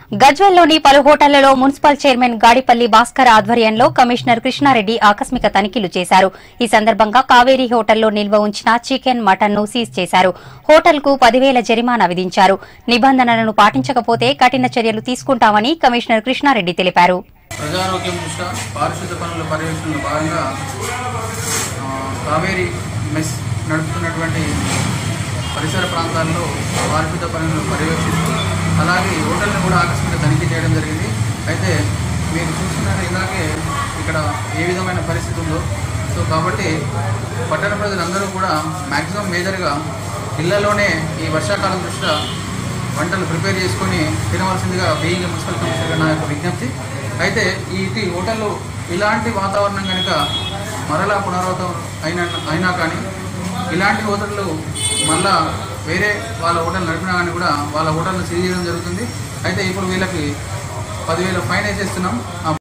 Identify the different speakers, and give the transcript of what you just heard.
Speaker 1: గజ్వెల్లోని పలు హోటళ్లలో municipal chairman Gadipalli Bhaskar ఆధ్వర్యంలో కమిషనర్ కృష్ణారెడ్డి ఆకస్మిక తనిఖీలు చేశారు ఈ సందర్భంగా కావేరీ హోటల్లో నిల్వ ఉంచిన చికెన్ మటన్ ను సీజ్ చేశారు హోటల్కు పదివేల జరిమానా విధించారు నిబంధనలను పాటించకపోతే కఠిన చర్యలు తీసుకుంటామని కమిషనర్ కృష్ణారెడ్డి తెలిపారు
Speaker 2: ప్రజారోగ్యం దృష్ట్యా పారిశుద్ధ పనుల పర్యవేక్షణలో భాగంగా ఆ, కావేరీ మెస్ నడుపుతున్నటువంటి పరిసర ప్రాంతాల్లో పారిశుద్ధ పనులను పర్యవేక్షిస్తూ అలాగే ఈ హోటల్ని కూడా ఆకస్మిక తనిఖీ చేయడం జరిగింది అయితే మీరు చూస్తున్నట్టు ఇలాగే ఇక్కడ ఏ విధమైన పరిస్థితి ఉందో సో కాబట్టి పట్టణ ప్రజలందరూ కూడా మ్యాక్సిమం మేజర్గా ఇళ్లలోనే ఈ వర్షాకాలం దృష్ట్యా వంటలు ప్రిపేర్ చేసుకొని తినవలసిందిగా బీయింగ్ మున్సిపల్ కమిషనర్ నా యొక్క విజ్ఞప్తి అయితే ఈ ఈ హోటల్లో ఇలాంటి వాతావరణం కనుక మరలా పునరావృతం అయినా అయినా కానీ ఇలాంటి హోటళ్ళు మళ్ళా వేరే వాళ్ళ హోటల్ నడిపినా కానీ కూడా వాళ్ళ హోటల్ని సీజ్ చేయడం జరుగుతుంది అయితే ఇప్పుడు వీళ్ళకి పదివేల ఫైన్ వేసేస్తున్నాం ఆ